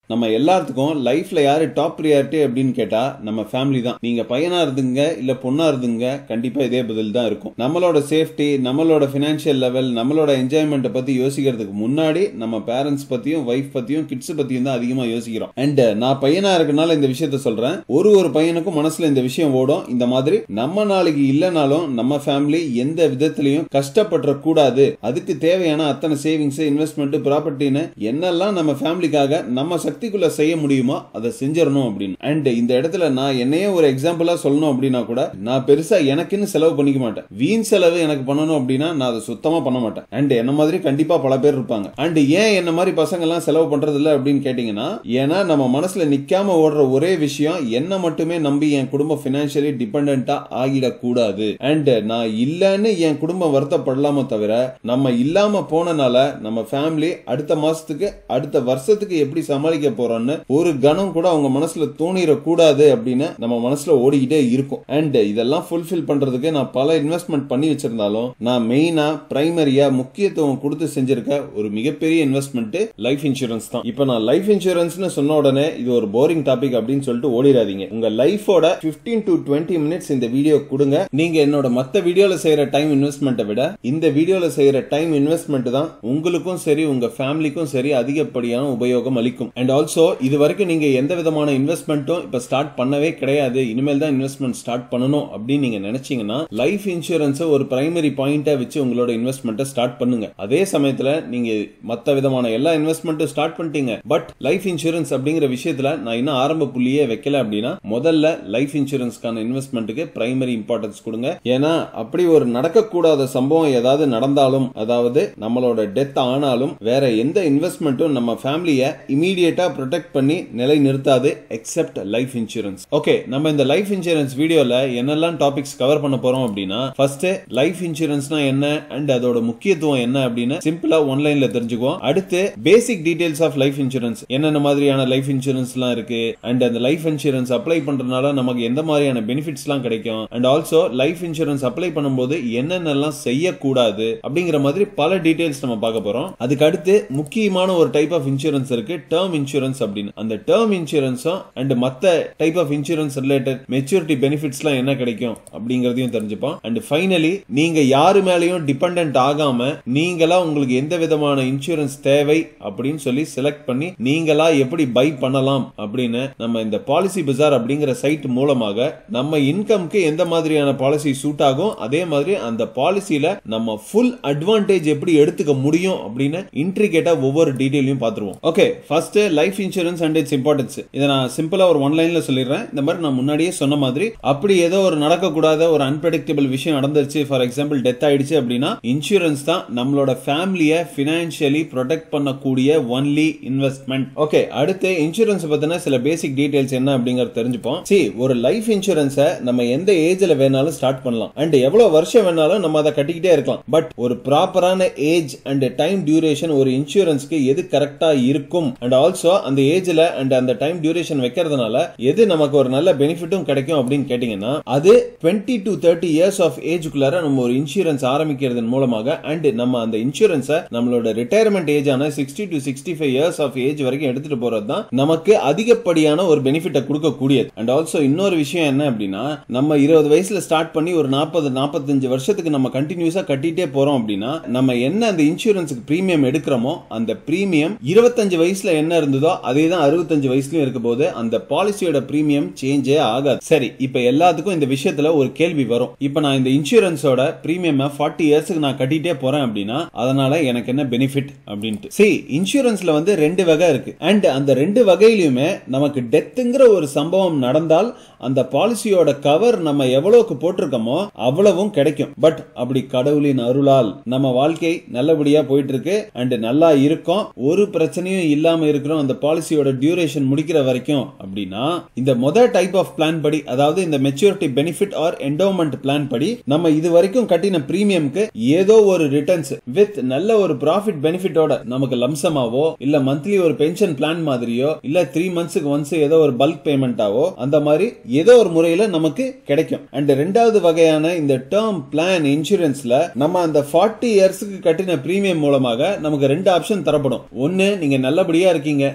நம்ம எல்லாத்துக்கும் லைஃப்ல யாரு டாப் ப்ரியாரிட்டி அப்படின்னு கேட்டா நம்ம ஃபேமிலி தான் நீங்க பையனா இருந்துங்க இல்ல பொண்ணா இருந்துங்க கண்டிப்பா இதே பதில் தான் இருக்கும் நம்மளோட சேஃப்டி நம்மளோட பினான்சியல் லெவல் நம்மளோட என்ஜாய்மெண்ட் பத்தி யோசிக்கிறதுக்கு முன்னாடி நம்ம பேரண்ட்ஸ் பத்தியும் ஒய்ஃப் பத்தியும் கிட்ஸ் பத்தியும் தான் அதிகமா யோசிக்கிறோம் அண்ட் நான் பையனா இருக்கனால இந்த விஷயத்த சொல்றேன் ஒரு ஒரு பையனுக்கும் மனசுல இந்த விஷயம் ஓடும் இந்த மாதிரி நம்ம நாளைக்கு இல்லைனாலும் நம்ம ஃபேமிலி எந்த விதத்திலையும் கஷ்டப்பட கூடாது அதுக்கு தேவையான அத்தனை சேவிங்ஸ் இன்வெஸ்ட்மெண்ட் ப்ராப்பர்ட்டின்னு என்னெல்லாம் நம்ம ஃபேமிலிக்காக நம்ம சக்திக்குள்ள செய்ய முடியுமோ அதை செஞ்சிடணும் அப்படின்னு அண்ட் இந்த இடத்துல நான் என்னையே ஒரு எக்ஸாம்பிளா சொல்லணும் அப்படின்னா கூட நான் பெருசா எனக்குன்னு செலவு பண்ணிக்க மாட்டேன் வீண் செலவு எனக்கு பண்ணணும் அப்படின்னா நான் அதை சுத்தமா பண்ண மாட்டேன் அண்ட் என்ன மாதிரி கண்டிப்பா பல பேர் இருப்பாங்க அண்ட் ஏன் என்ன மாதிரி பசங்க எல்லாம் செலவு பண்றது இல்ல அப்படின்னு கேட்டீங்கன்னா ஏன்னா நம்ம மனசுல நிக்காம ஓடுற ஒரே விஷயம் என்ன மட்டுமே நம்பி என் குடும்பம் பினான்சியலி டிபெண்டா ஆகிடக்கூடாது அண்ட் நான் இல்லைன்னு என் குடும்பம் வருத்தப்படலாமோ தவிர நம்ம இல்லாம போனனால நம்ம ஃபேமிலி அடுத்த மாசத்துக்கு அடுத்த வருஷத்துக்கு எப்படி சமாளிக்க போறோம்னு ஒரு கணம் கூட அவங்க மனசுல தோணிடக்கூடாது அப்படின்னு நம்ம மனசுல ஓடிக்கிட்டே இருக்கும் அண்ட் இதெல்லாம் ஃபுல்ஃபில் பண்றதுக்கு நான் பல இன்வெஸ்ட்மெண்ட் பண்ணி வச்சிருந்தாலும் நான் மெயினா பிரைமரியா முக்கியத்துவம் கொடுத்து செஞ்சிருக்க ஒரு மிகப்பெரிய இன்வெஸ்ட்மெண்ட் லைஃப் இன்சூரன்ஸ் தான் இப்போ நான் லைஃப் இன்சூரன்ஸ்னு சொன்ன உடனே இது ஒரு போரிங் டாபிக் அப்படின்னு சொல்லிட்டு ஓடிடாதீங்க உங்க லைஃபோட 15 டு டுவெண்ட்டி மினிட்ஸ் இந்த வீடியோ கொடுங்க நீங்க என்னோட மத்த வீடியோல செய்யற டைம் இன்வெஸ்ட்மெண்ட்டை விட இந்த வீடியோல செய்யற டைம் இன்வெஸ்ட்மெண்ட் தான் உங்களுக்கும் சரி உங்க ஃபேமிலிக்கும் சரி அதிகப்படியான உபயோகம் அளிக்கும் அண்ட் ஆல்சோ இது வரைக்கும் நீங்க எந்த விதமான இன்வெஸ்ட்மெண்ட்டும் இப்ப ஸ்டார்ட் பண்ணவே கிடையாது இனிமேல் தான் இன்வெஸ்ட்மெண்ட் ஸ்டார்ட் பண்ணணும் அப்படின்னு நீங்க நினைச்சீங்கன்னா லைஃப் இன்சூரன்ஸ் ஒரு பிரைமரி பாயிண்டா வச்சு உங்களோட இன்வெஸ்ட்மெண்ட்டை ஸ்டார்ட் பண்ணுங்க அதே சமயத்துல நீங்க மத்த விதமான எல்லா இன்வெஸ்ட்மெண்ட்டும் ஸ்டார்ட் பண்ணிட்டீங்க பட் லைஃப் இன்சூரன்ஸ் அப்படிங்கிற விஷயத்துல நான் இன்னும் ஆரம்ப புள்ளியே வைக்கல அப்படின்னா முதல்ல லைஃப் இன்சூரன்ஸ்க்கான இன்வெஸ்ட்மெண்ட்டுக்கு பிரைமரி இம்பார்ட்டன்ஸ் கொடுங்க ஏன்னா அப்படி ஒரு நடக்கக்கூடாத சம்பவம் ஏதாவது நடந்தாலும் அதாவது நம்மளோட டெத் ஆனாலும் வேற எந்த இன்வெஸ்ட்மெண்ட்டும் நம்ம ஃபேமிலியை இமீடியட்டா ப்ரொடெக்ட் பண்ணி நிலை நிறுத்தாது எக்ஸெப்ட் லைஃப் இன்சூரன்ஸ் ஓகே நம்ம இந்த லைஃப் இன்சூரன்ஸ் வீடியோல என்னெல்லாம் டாபிக்ஸ் கவர் பண்ண போறோம் அப்படின்னா ஃபர்ஸ்ட் லைஃப் இன்சூரன்ஸ்னா என்ன அண்ட் அதோட முக்கியத்துவம் என்ன அப்படின்னு சிம்பிளா ஒன்லைன்ல தெரிஞ்சுக்குவோம் அடுத்து basic details of life insurance என்னென்ன மாதிரியான லைஃப் இன்சூரன்ஸ் எல்லாம் இருக்கு அண்ட் அந்த லைஃப் இன்சூரன்ஸ் அப்ளை பண்றதுனால நமக்கு எந்த மாதிரியான பெனிஃபிட்ஸ் எல்லாம் கிடைக்கும் and also life insurance apply பண்ணும்போது என்னென்னலாம் செய்யக்கூடாது அப்படிங்கிற மாதிரி பல டீடைல்ஸ் நம்ம பார்க்க போறோம் அதுக்கு அடுத்து முக்கியமான ஒரு டைப் ஆஃப் இன்சூரன்ஸ் இருக்கு டேர்ம் இன்சூரன்ஸ் அப்படின்னு அந்த டேர்ம் இன்சூரன்ஸும் அண்ட் மத்த type of insurance related maturity பெனிஃபிட்ஸ்லாம் என்ன கிடைக்கும் அப்படிங்கறதையும் தெரிஞ்சுப்போம் அண்ட் ஃபைனலி நீங்க யாரு மேலயும் டிபெண்ட் ஆகாம நீங்களா உங்களுக்கு எந்த விதமான இன்சூரன்ஸ் தேவை அப்படின்னு சொல்லி செலக்ட் பண்ணி நீங்களா எப்படி பை பண்ணலாம் அப்படின்னு நம்ம இந்த பாலிசி பஜார் அப்படிங்கிற சைட் மூலமாக நம்ம இன்கம்க்கு எந்த மாதிரியான பாலிசி சூட் ஆகும் அதே மாதிரி அந்த பாலிசியில நம்ம ஃபுல் அட்வான்டேஜ் எப்படி எடுத்துக்க முடியும் அப்படின்னு இன்ட்ரிகேட்டா ஒவ்வொரு டீடைலையும் பார்த்துருவோம் okay first life insurance and its importance இதை நான் சிம்பிளா ஒரு ஒன் லைன்ல சொல்லிடுறேன் இந்த மாதிரி நான் முன்னாடியே சொன்ன மாதிரி அப்படி ஏதோ ஒரு நடக்கக்கூடாத ஒரு அன்பிரடிக்டபிள் விஷயம் நடந்துருச்சு ஃபார் எக்ஸாம்பிள் டெத் ஆயிடுச்சு அப்படின்னா இன்சூரன்ஸ் தான் நம்மளோட ஃபேமிலியை பினான்சியலி ப்ரொடெக்ட் பண்ணக்கூடிய ஒன்லி இன்வெஸ்ட்மெண்ட் ஓகே அடுத்து இன்சூரன்ஸ் பத்தின சில பேசிக் டீடைல்ஸ் என்ன அப்படிங்கறது தெரிஞ்சுப்போம் சி ஒரு லைஃப் இன்சூரன்ஸை நம்ம எந்த ஏஜ்ல வேணாலும் ஸ்டார்ட் பண்ணலாம் அண்ட் எவ்வளவு வருஷம் வேணாலும் நம்ம அதை கட்டிக்கிட்டே இருக்கலாம் பட் ஒரு ப்ராப்பரான ஏஜ் அண்ட் டைம் டியூரேஷன் ஒரு இன்சூரன்ஸ்க்கு எது கரெக்டா இருக்கும் அண்ட் ஆல்சோ அந்த ஏஜ்ல அண்ட் அந்த டைம் டியூரேஷன் வைக்கிறதுனால எது நமக்கு ஒரு நல்ல பெனிஃபிட்டும் கிடைக்கும் அப்படின்னு கேட்டீங்கன்னா அது twenty to thirty years of ஏஜுக்குள்ளார நம்ம ஒரு இன்சூரன்ஸ் ஆரம்பிக்கிறதன் மூலமாக அண்ட் நம்ம அந்த இன்சூரன்ஸை நம்மளோட ரிட்டையர்மெண்ட் ஏஜ் ஆன sixty to sixty five years of age வரைக்கும் எடுத்துட்டு போறது தான் நமக்கு அதிகப்படியான ஒரு பெனிஃபிட்டை கொடுக்கக்கூடியது அண்ட் ஆல்சோ இன்னொரு விஷயம் என்ன அப்படின்னா நம்ம இருபது வயசுல ஸ்டார்ட் பண்ணி ஒரு நாற்பது நாற்பத்தஞ்சு வருஷத்துக்கு நம்ம கண்டினியூஸா கட்டிட்டே போறோம் அப்படின்னா நம்ம என்ன அந்த இன்சூரன்ஸுக்கு பிரீமியம் எடுக்கிறோமோ அந்த பிரீமியம் இருபத்தஞ்சு வயசுல என்ன இருந்ததோ அதே தான் அறுபத்தஞ்சு வயசுலயும் இருக்க போது அந்த பாலிசியோட பிரீமியம் சேஞ்சே ஆகாது சரி இப்ப எல்லாத்துக்கும் இந்த விஷயத்துல ஒரு கேள்வி வரும் இப்ப நான் இந்த இன்சூரன்ஸோட பிரீமியம் ஃபார்ட்டி இயர்ஸ்க்கு நான் கட்டிட்டே போறேன் அப்படின்னா அதனால எனக்கு என்ன பெனிஃபிட் அப்படின்ட்டு சரி இன்சூரன்ஸ்ல வந்து ரெண்டு வகை இருக்கு அண்ட் அந்த ரெண்டு வகையிலுமே நமக்கு டெத்துங்கிற ஒரு சம்பவம் நடந்தால் அந்த பாலிசியோட கவர் நம்ம எவ்வளவுக்கு போட்டிருக்கோமோ அவ்வளவும் கிடைக்கும் பட் அப்படி கடவுளின் அருளால் நம்ம வாழ்க்கை நல்லபடியா போயிட்டு இருக்கு அண்ட் நல்லா இருக்கும் ஒரு பிரச்சனையும் இல்லாம இருக்கிறோம் அந்த பாலிசியோட டியூரேஷன் முடிக்கிற வரைக்கும் அப்படின்னா இந்த மொதல் டைப் ஆஃப் பிளான் படி அதாவது இந்த maturity benefit or endowment plan படி நம்ம இது வரைக்கும் கட்டின பிரீமியம்க்கு ஏதோ ஒரு ரிட்டர்ன்ஸ் வித் நல்ல ஒரு ப்ராஃபிட் பெனிஃபிட்டோட நமக்கு லம்சமாவோ இல்ல மந்த்லி ஒரு பென்ஷன் பிளான் மாதிரியோ இல்ல த்ரீ மந்த்ஸ்க்கு ஒன்ஸ் ஏதோ ஒரு பல்க் பேமெண்டாவோ அந்த மாதிரி ஏதோ ஒரு முறையில நமக்கு கிடைக்கும் அண்ட் ரெண்டாவது வகையான இந்த டேர்ம் பிளான் இன்சூரன்ஸ்ல நம்ம அந்த ஃபார்ட்டி இயர்ஸ்க்கு கட்டின பிரீமியம் மூலமாக நமக்கு ரெண்டு ஆப்ஷன் தரப்படும் ஒன்னு நீங்க நல்லபடியா இருக்கீங்க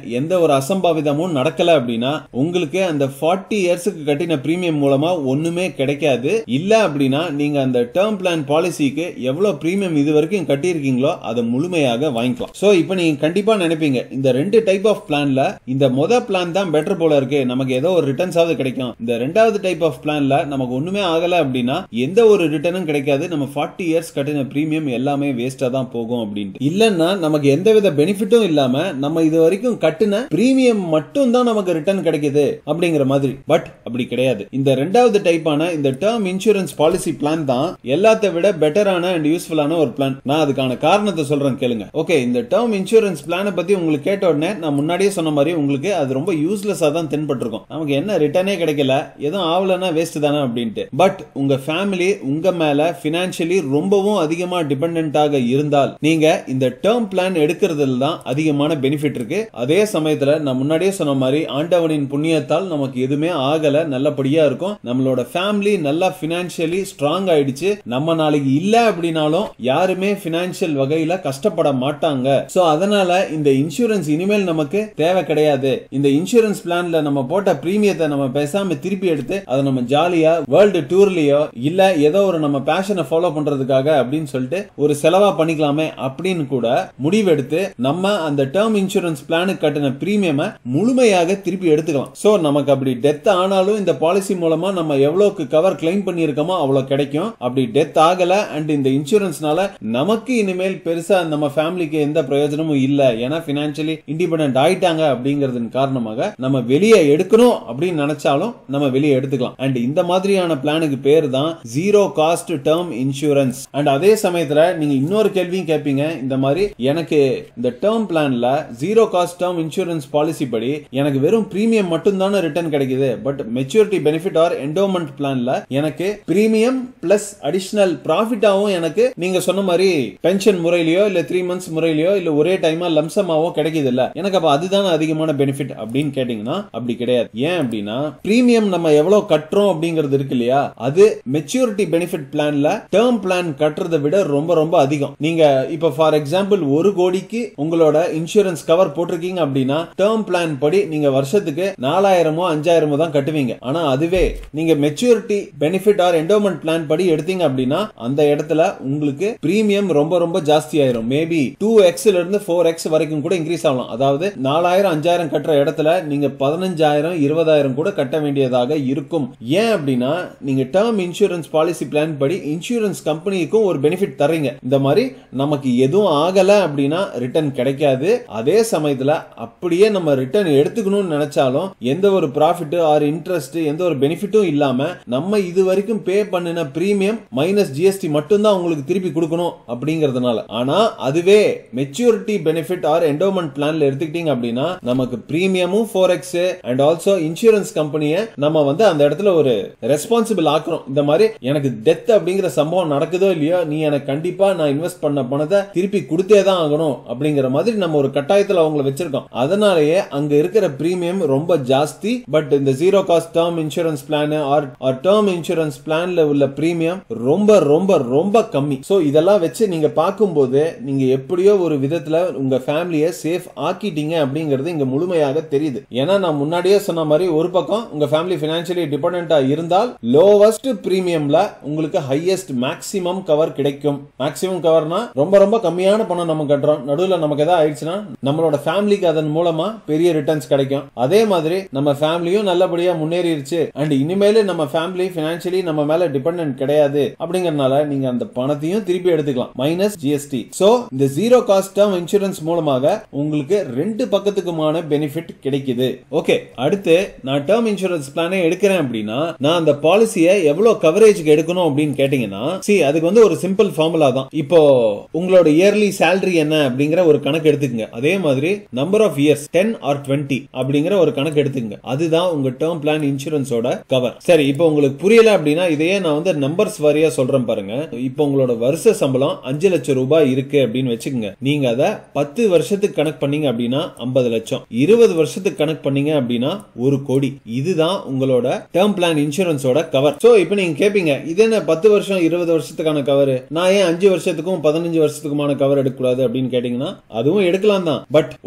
எந்த ஒரு அசம்பாவிதமும் நடக்கல அப்படின்னா உங்களுக்கு அந்த ஃபார்ட்டி இயர்ஸுக்கு கட்டின பிரீமியம் மூலமா ஒண்ணுமே கிடைக்காது இல்ல அப்படின்னா நீங்க அந்த டேர்ம் பிளான் பாலிசிக்கு எவ்வளவு பிரீமியம் இது வரைக்கும் கட்டியிருக்கீங்களோ அதை முழுமையாக வாங்கிக்கலாம் சோ இப்போ நீங்க கண்டிப்பா நினைப்பீங்க இந்த ரெண்டு டைப் ஆஃப் பிளான்ல இந்த மொத பிளான் தான் பெட்டர் போல இருக்கு நமக்கு ஏதோ ஒரு ரிட்டர்ன்ஸ் ஆகுது கிடைக்கும் இந்த ரெண்டாவது டைப் ஆஃப் பிளான்ல நமக்கு ஒண்ணுமே ஆகல அப்படின்னா எந்த ஒரு ரிட்டர்னும் கிடைக்காது நம்ம ஃபார்ட்டி இயர்ஸ் கட்டின பிரீமியம் எல்லாமே வேஸ்டா தான் போகும் அப்படின்ட்டு இல்லன்னா நமக்கு எந்தவித பெனிஃபிட்டும் இல்லாம நம்ம இது வரைக்கும் கட்டின பிரீமியம் மட்டும் தான் நமக்கு ரிட்டர்ன் கிடைக்குது அப்படிங்கிற மாதிரி பட் அப்படி கிடையாது இந்த ரெண்டாவது டைப்பான இந்த டேர்ம் இன்சூரன்ஸ் பாலிசி பிளான் தான் எல்லாத்தை விட பெட்டரான அண்ட் யூஸ்ஃபுல்லான ஒரு பிளான் நான் அதுக்கான காரணத்தை சொல்றேன் கேளுங்க ஓகே இந்த டேர்ம் இன்சூரன்ஸ் பிளானை பத்தி உங்களுக்கு கேட்ட உடனே நான் முன்னாடியே சொன்ன மாதிரி உங்களுக்கு அது ரொம்ப யூஸ்லெஸ்ஸா தான் தென்பட்டிருக்கும் நமக்கு என்ன ரிட்டர்னே கிடைக்கல எதுவும் ஆகலன்னா வேஸ்ட் தானே அப்படின்ட்டு பட் உங்க ஃபேமிலி உங்க மேல பினான்சியலி ரொம்பவும் அதிகமா டிபெண்டாக இருந்தால் நீங்க இந்த டேர்ம் பிளான் எடுக்கிறதுல தான் அதிகமான பெனிஃபிட் இருக்கு அதே சமயத்துல நான் முன்னாடியே சொன்ன மாதிரி ஆண்டவனின் புண்ணியத்தால் நமக்கு எதுவுமே ஆகல நல்லபடியா இருக்கும் நம்மளோட ஃபேமிலி நல்லா பினான்சியலி ஸ்ட்ராங் ஆயிடுச்சு நம்ம நாளைக்கு இல்ல அப்படின்னாலும் யாருமே பினான்சியல் வகையில கஷ்டப்பட மாட்டாங்க சோ அதனால இந்த இன்சூரன்ஸ் இனிமேல் நமக்கு தேவை கிடையாது இந்த இன்சூரன்ஸ் பிளான்ல நம்ம போட்ட பிரீமியத்தை நம்ம பேசாம திருப்பி எடுத்து அதை நம்ம ஜாலியா வேர்ல்டு டூர்லயோ இல்ல ஏதோ ஒரு நம்ம பேஷனை ஃபாலோ பண்றதுக்காக அப்படின்னு சொல்லிட்டு ஒரு செலவா பண்ணிக்கலாமே அப்படின்னு கூட முடிவெடுத்து நம்ம அந்த டேர்ம் இன்சூரன்ஸ் பிளானுக்கு கட்டின பிரீமியமை முழுமையாக திருப்பி எடுத்துக்கலாம் சோ நமக்கு அப்படி டெத் ஆனாலும் இந்த பாலிசி மூலமா நம்ம எவ்வளவுக்கு கவர் கிளைம் பண்ணியிருக்கோமோ அவ்வளவு கிடைக்கும் அப்படி டெத் ஆகல அண்ட் இந்த இன்சூரன்ஸ்னால நமக்கு இனிமேல் பெருசா நம்ம ஃபேமிலிக்கு எந்த பிரயோஜனமும் இல்ல ஏன்னா பினான்சியலி இண்டிபெண்டன்ட் ஆயிட்டாங்க அப்படிங்கறதன் காரணமாக நம்ம வெளியே எடுக்கணும் அப்படின்னு நினைச்சாலும் நம்ம வெளியே எடுத்துக்கலாம் அண்ட் இந்த மாதிரியான பிளானுக்கு பேர் தான் zero cost term insurance and அதே சமயத்துல நீங்க இன்னொரு கேள்வியும் கேட்பீங்க இந்த மாதிரி எனக்கு இந்த டேர்ம் பிளான்ல zero cost term insurance policy படி எனக்கு வெறும் பிரீமியம் மட்டும் தானே ரிட்டர்ன் கிடைக்குது but maturity benefit or endowment பிளான்ல எனக்கு பிரீமியம் பிளஸ் அடிஷனல் ப்ராஃபிட்டாவும் எனக்கு நீங்க சொன்ன மாதிரி பென்ஷன் முறையிலயோ இல்ல த்ரீ மந்த்ஸ் முறையிலயோ இல்ல ஒரே டைமா லம்சமாவோ கிடைக்குது இல்ல எனக்கு அப்ப அதுதான் அதிகமான பெனிஃபிட் அப்படின்னு கேட்டீங்கன்னா அப்படி கிடையாது ஏன் அப்படின்னா பிரீமியம் நம்ம எவ்வளவு கட்டுறோம் அப்படிங்கிறது இருக்கு இல்லையா அது மெச்சூரிட்டி பெனிஃபிட் பிளான்ல டேர்ம் பிளான் கட்டுறதை விட ரொம்ப ரொம்ப அதிகம் நீங்க இப்ப ஃபார் எக்ஸாம்பிள் ஒரு கோடிக்கு உங்களோட இன்சூரன்ஸ் கவர் போட்டிருக்கீங்க அப்படின்னா டேர்ம் பிளான் படி நீங்க வருஷத்துக்கு நாலாயிரமோ அஞ்சாயிரமோ தான் கட்டுவீங்க ஆனா அதுவே நீங்க maturity benefit or endowment plan படி எடுத்தீங்க அப்படின்னா அந்த இடத்துல உங்களுக்கு பிரீமியம் ரொம்ப ரொம்ப ஜாஸ்தி ஆயிரும் மேபி டூ எக்ஸ்ல இருந்து ஃபோர் எக்ஸ் வரைக்கும் கூட இன்க்ரீஸ் ஆகலாம் அதாவது நாலாயிரம் அஞ்சாயிரம் கட்டுற இடத்துல நீங்க பதினஞ்சாயிரம் இருபதாயிரம் கூட கட்ட வேண்டியதாக இருக்கும் ஏன் அப்படின்னா நீங்க டேர்ம் இன்சூரன்ஸ் பாலிசி பிளான் படி இன்சூரன்ஸ் கம்பெனிக்கும் ஒரு பெனிஃபிட் தர்றீங்க இந்த மாதிரி நமக்கு எதுவும் ஆகல அப்படின்னா ரிட்டர்ன் கிடைக்காது அதே சமயத்துல அப்படியே நம்ம ரிட்டர்ன் எடுத்துக்கணும்னு நினைச்சாலும் எந்த ஒரு ப்ராஃபிட் ஆர் இன்ட்ரெஸ்ட் எந்த ஒரு பெனிஃபிட்டும் இல்லாம நம்ம இது வரைக்கும் பே பண்ணின பிரீமியம் மைனஸ் ஜிஎஸ்டி மட்டும் தான் உங்களுக்கு திருப்பி கொடுக்கணும் அப்படிங்கறதுனால ஆனா அதுவே மெச்சூரிட்டி பெனிஃபிட் ஆர் என்டோமெண்ட் பிளான்ல எடுத்துக்கிட்டீங்க அப்படின்னா நமக்கு பிரீமியமும் four X and also insurance கம்பெனியை நம்ம வந்து அந்த இடத்துல ஒரு ரெஸ்பான்சிபிள் ஆக்குறோம் இந்த மாதிரி எனக்கு டெத் அப்படிங்கிற சம்பவம் நடக்குதோ இல்லையோ நீ எனக்கு கண்டிப்பா நான் இன்வெஸ்ட் பண்ண பணத்தை திருப்பி கொடுத்தே தான் ஆகணும் அப்படிங்கிற மாதிரி நம்ம ஒரு கட்டாயத்துல அவங்கள வச்சிருக்கோம் அதனாலேயே அங்க இருக்கிற பிரீமியம் ரொம்ப ஜாஸ்தி பட் இந்த zero cost term insurance plan or or term insurance பிளான்ல உள்ள பிரீமியம் ரொம்ப ரொம்ப ரொம்ப கம்மி சோ இதெல்லாம் வச்சு நீங்க பார்க்கும்போது நீங்க எப்படியோ ஒரு விதத்துல உங்க ஃபேமிலியை சேஃப் ஆக்கிட்டீங்க அப்படிங்கிறது இங்க முழுமையாக தெரியுது ஏன்னா நான் முன்னாடியே சொன்ன மாதிரி ஒரு பக்கம் உங்க ஃபேமிலி பினான்சியலி டிபெண்டா இருந்தால் லோவஸ்ட் பிரீமியம்ல உங்களுக்கு ஹையஸ்ட் மேக்ஸிமம் கவர் கிடைக்கும் மேக்ஸிமம் கவர்னா ரொம்ப ரொம்ப கம்மியான பணம் நம்ம கட்டுறோம் நடுவுல நமக்கு ஏதாவது ஆயிடுச்சுன்னா நம்மளோட ஃபேமிலிக்கு அதன் மூலமா பெரிய ரிட்டர்ன்ஸ் கிடைக்கும் அதே மாதிரி நம்ம ஃபேமிலியும் நல்லபடியா முன்னேறிடுச்சு அண்ட் இனிமேல் நம்ம ஃபேமிலி பினான்சியலி நம்ம மேல டிபெண்டன்ட் கிடையாது அப்படிங்கறதுனால நீங்க அந்த பணத்தையும் திருப்பி எடுத்துக்கலாம் மைனஸ் ஜிஎஸ்டி சோ இந்த ஜீரோ காஸ்ட் டேர்ம் இன்சூரன்ஸ் மூலமாக உங்களுக்கு ரெண்டு பக்கத்துக்குமான பெனிஃபிட் கிடைக்குது ஓகே அடுத்து நான் டேர்ம் இன்சூரன்ஸ் பிளானே எடுக்கிறேன் அப்படின்னா நான் அந்த பாலிசியை எவ்வளவு கவரேஜ்க்கு எடுக்கணும் அப்படின்னு கேட்டீங்கன்னா சி அதுக்கு வந்து ஒரு சிம்பிள் ஃபார்முலா தான் இப்போ உங்களோட இயர்லி சேலரி என்ன அப்படிங்கிற ஒரு கணக்கு எடுத்துக்கங்க அதே மாதிரி number of years ten or twenty அப்படிங்கிற ஒரு கணக்கு எடுத்துக்கங்க அதுதான் உங்க டேர்ம் பிளான் இன்சூரன்ஸோட கவர் சரி இப்போ உங்களுக்கு புரியல அப்படின்னா இதையே நான் வந்து நம்பர்ஸ் வாரியா சொல்றேன் பாருங்க இப்போ உங்களோட வருஷ சம்பளம் அஞ்சு லட்சம் ரூபாய் இருக்கு அப்படின்னு வச்சுக்கோங்க நீங்க அதை பத்து வருஷத்துக்கு கணக்கு பண்ணீங்க அப்படின்னா ஐம்பது லட்சம் இருபது வருஷத்துக்கு கணக்கு பண்ணீங்க அப்படின்னா ஒரு கோடி இதுதான் உங்களோட டேர்ம் பிளான் இன்சூரன்ஸோட கவர் சோ இப்போ நீங்க கேப்பீங்க இது என்ன பத்து வருஷம் இருபது வருஷத்துக்கான கவர் நான் ஏன் அஞ்சு வருஷத்துக்கும் பதினஞ்சு வருஷத்துக்குமான கவர் எடுக்கக்கூடாது அப்படின்னு கேட்டீங்கன்னா அதுவும் எடுக்கலாம் தான் பட் ஒரு